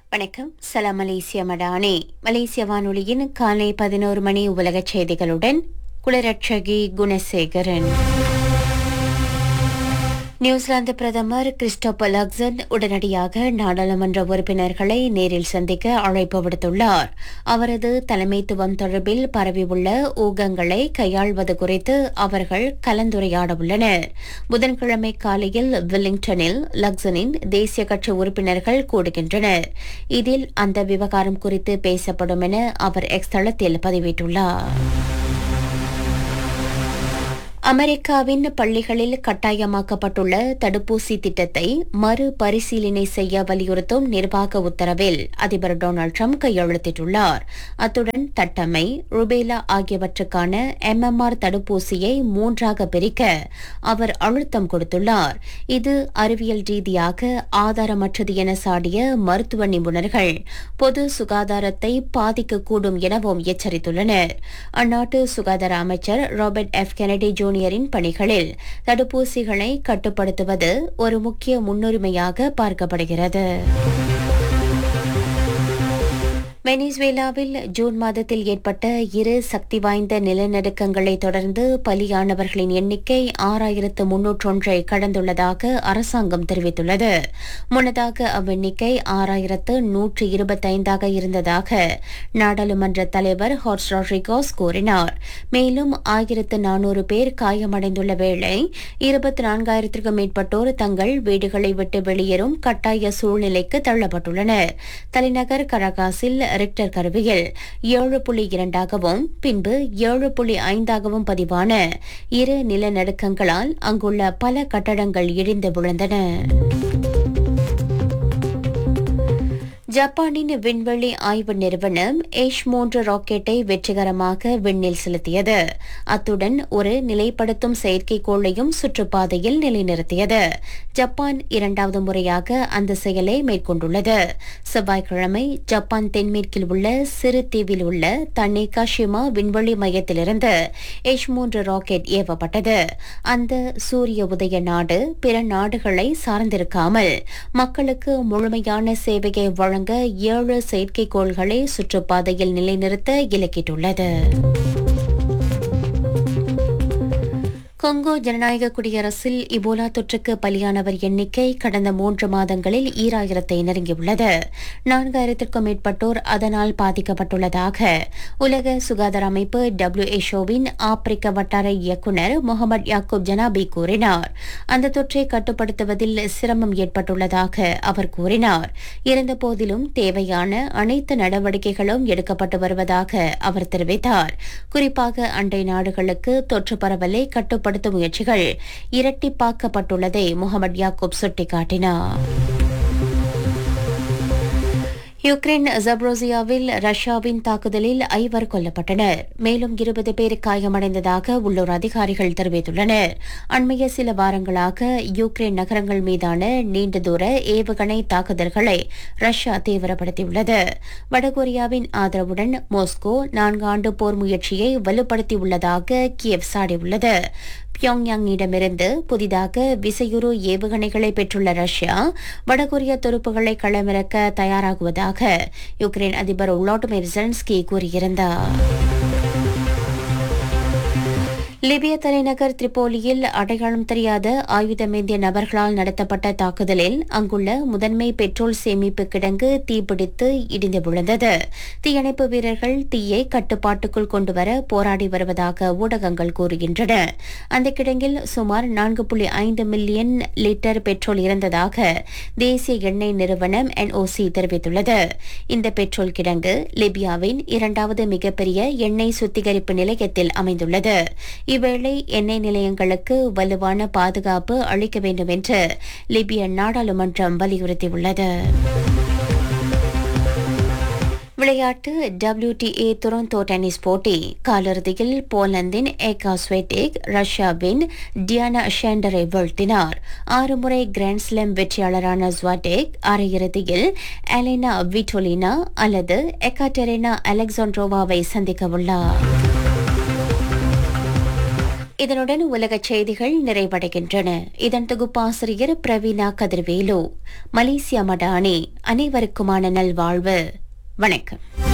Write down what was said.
வணக்கம் சலாம் மலேசிய மடானே மலேசிய வானொலியின் காலை பதினோரு மணி உலகச் செய்திகளுடன் குளரட்சகி குணசேகரன் நியூசிலாந்து பிரதமர் கிறிஸ்டோபர் லக்சன் உடனடியாக நாடாளுமன்ற உறுப்பினர்களை நேரில் சந்திக்க அழைப்பு விடுத்துள்ளார் அவரது தலைமைத்துவம் தொடர்பில் பரவியுள்ள ஊகங்களை கையாள்வது குறித்து அவர்கள் கலந்துரையாட உள்ளனர் புதன்கிழமை காலையில் வில்லிங்டனில் லக்சனின் தேசிய கட்சி உறுப்பினர்கள் கூடுகின்றனர் இதில் அந்த விவகாரம் குறித்து பேசப்படும் என அவர் எக்ஸ் தளத்தில் பதிவிட்டுள்ளார் அமெரிக்காவின் பள்ளிகளில் கட்டாயமாக்கப்பட்டுள்ள தடுப்பூசி திட்டத்தை மறுபரிசீலனை செய்ய வலியுறுத்தும் நிர்வாக உத்தரவில் அதிபர் டொனால்டு ட்ரம்ப் கையெழுத்திட்டுள்ளார் அத்துடன் தட்டம்மை ருபேலா ஆகியவற்றுக்கான எம்எம்ஆர் தடுப்பூசியை மூன்றாக பிரிக்க அவர் அழுத்தம் கொடுத்துள்ளார் இது அறிவியல் ரீதியாக ஆதாரமற்றது என சாடிய மருத்துவ நிபுணர்கள் பொது சுகாதாரத்தை பாதிக்கக்கூடும் எனவும் எச்சரித்துள்ளனர் அந்நாட்டு சுகாதார அமைச்சர் ராபர்ட் எஃப் கெனடி ஜூனியரின் பணிகளில் தடுப்பூசிகளை கட்டுப்படுத்துவது ஒரு முக்கிய முன்னுரிமையாக பார்க்கப்படுகிறது வெனிசுவேலாவில் ஜூன் மாதத்தில் ஏற்பட்ட இரு சக்தி வாய்ந்த நிலநடுக்கங்களை தொடர்ந்து பலியானவர்களின் எண்ணிக்கை ஆறாயிரத்து முன்னூற்றொன்றை கடந்துள்ளதாக அரசாங்கம் தெரிவித்துள்ளது முன்னதாக அவ்வெண்ணிக்கை ஆறாயிரத்து நூற்று இருபத்தைந்தாக இருந்ததாக நாடாளுமன்ற தலைவர் ஹார்ஸ் ராட்ரிகோஸ் கூறினார் மேலும் ஆயிரத்து நானூறு பேர் காயமடைந்துள்ள வேளை இருபத்தி நான்காயிரத்திற்கும் மேற்பட்டோர் தங்கள் வீடுகளை விட்டு வெளியேறும் கட்டாய சூழ்நிலைக்கு தள்ளப்பட்டுள்ளனர் தலைநகர் கரகாசில் ரிக்டர் கருவியில் ஏழு புள்ளி இரண்டாகவும் பின்பு ஏழு புள்ளி ஐந்தாகவும் பதிவான இரு நிலநடுக்கங்களால் அங்குள்ள பல கட்டடங்கள் இடிந்து விழுந்தன ஜப்பானின் விண்வெளி ஆய்வு நிறுவனம் ஏஷ் மூன்று ராக்கெட்டை வெற்றிகரமாக விண்ணில் செலுத்தியது அத்துடன் ஒரு நிலைப்படுத்தும் செயற்கைக்கோளையும் சுற்றுப்பாதையில் நிலைநிறுத்தியது ஜப்பான் இரண்டாவது முறையாக அந்த செயலை மேற்கொண்டுள்ளது செவ்வாய்க்கிழமை ஜப்பான் தென்மேற்கில் உள்ள சிறு தீவில் உள்ள தனேகாஷிமா விண்வெளி மையத்திலிருந்து ஏஷ் மூன்று ராக்கெட் ஏவப்பட்டது அந்த சூரிய உதய நாடு பிற நாடுகளை சார்ந்திருக்காமல் மக்களுக்கு முழுமையான சேவையை வழங்க ஏழு செயற்கைக்கோள்களை சுற்றுப்பாதையில் நிலைநிறுத்த இலக்கிட்டுள்ளது கொங்கோ ஜனநாயக குடியரசில் இபோலா தொற்றுக்கு பலியானவர் எண்ணிக்கை கடந்த மூன்று மாதங்களில் ஈராயிரத்தை நெருங்கியுள்ளது நான்காயிரத்திற்கும் மேற்பட்டோர் அதனால் பாதிக்கப்பட்டுள்ளதாக உலக சுகாதார அமைப்பு டபிள்யூஎச்ஓவின் ஆப்பிரிக்க வட்டார இயக்குநர் முகமது யாக்கூப் ஜனாபி கூறினார் அந்த தொற்றை கட்டுப்படுத்துவதில் சிரமம் ஏற்பட்டுள்ளதாக அவர் கூறினார் இருந்தபோதிலும் தேவையான அனைத்து நடவடிக்கைகளும் எடுக்கப்பட்டு வருவதாக அவர் தெரிவித்தார் குறிப்பாக அண்டை நாடுகளுக்கு தொற்று பரவலை கட்டுப்படுத்த கட்டுப்படுத்தும் முயற்சிகள் இரட்டிப்பாக்கப்பட்டுள்ளதை முகமது யாக்கூப் சுட்டிக்காட்டினார் யுக்ரைன் ஜப்ரோசியாவில் ரஷ்யாவின் தாக்குதலில் ஐவர் கொல்லப்பட்டனர் மேலும் இருபது பேர் காயமடைந்ததாக உள்ளூர் அதிகாரிகள் தெரிவித்துள்ளனர் அண்மைய சில வாரங்களாக யுக்ரைன் நகரங்கள் மீதான நீண்ட தூர ஏவுகணை தாக்குதல்களை ரஷ்யா தீவிரப்படுத்தியுள்ளது வடகொரியாவின் ஆதரவுடன் மாஸ்கோ நான்கு ஆண்டு போர் முயற்சியை வலுப்படுத்தியுள்ளதாக கியவ் சாடியுள்ளது பியோங்யாங்கிடமிருந்து புதிதாக விசையுறு ஏவுகணைகளை பெற்றுள்ள ரஷ்யா வடகொரிய துருப்புகளை களமிறக்க தயாராகுவதாக யுக்ரைன் அதிபர் உலாட்டுமிர் ஜெலன்ஸ்கி கூறியிருந்தார் லிபிய தலைநகர் திரிபோலியில் அடையாளம் தெரியாத ஆயுதமேந்திய நபர்களால் நடத்தப்பட்ட தாக்குதலில் அங்குள்ள முதன்மை பெட்ரோல் சேமிப்பு கிடங்கு தீப்பிடித்து இடிந்து விழுந்தது தீயணைப்பு வீரர்கள் தீயை கட்டுப்பாட்டுக்குள் கொண்டுவர போராடி வருவதாக ஊடகங்கள் கூறுகின்றன அந்த கிடங்கில் சுமார் நான்கு புள்ளி ஐந்து மில்லியன் லிட்டர் பெட்ரோல் இருந்ததாக தேசிய எண்ணெய் நிறுவனம் என்ஓசி தெரிவித்துள்ளது இந்த பெட்ரோல் கிடங்கு லிபியாவின் இரண்டாவது மிகப்பெரிய எண்ணெய் சுத்திகரிப்பு நிலையத்தில் அமைந்துள்ளது இவ்வேளை எண்ணெய் நிலையங்களுக்கு வலுவான பாதுகாப்பு அளிக்க வேண்டும் என்று லிபிய நாடாளுமன்றம் வலியுறுத்தியுள்ளது விளையாட்டு டபிள்யூடிஏ துரந்தோ டென்னிஸ் போட்டி காலிறுதியில் போலந்தின் ஏகா ஸ்வெட்டிக் ரஷ்யாவின் டியானா ஷேண்டரை வீழ்த்தினார் ஆறு முறை கிராண்ட் ஸ்லாம் வெற்றியாளரான ஸ்வாடேக் அரையிறுதியில் எலினா விட்டோலினா அல்லது எக்காட்டெரினா அலெக்சாண்ட்ரோவாவை சந்திக்க உள்ளார் இதனுடன் உலகச் செய்திகள் நிறைவடைகின்றன இதன் தொகுப்பாசிரியர் பிரவீனா கதிர்வேலு மலேசியா மடானி அனைவருக்குமான நல்வாழ்வு வணக்கம்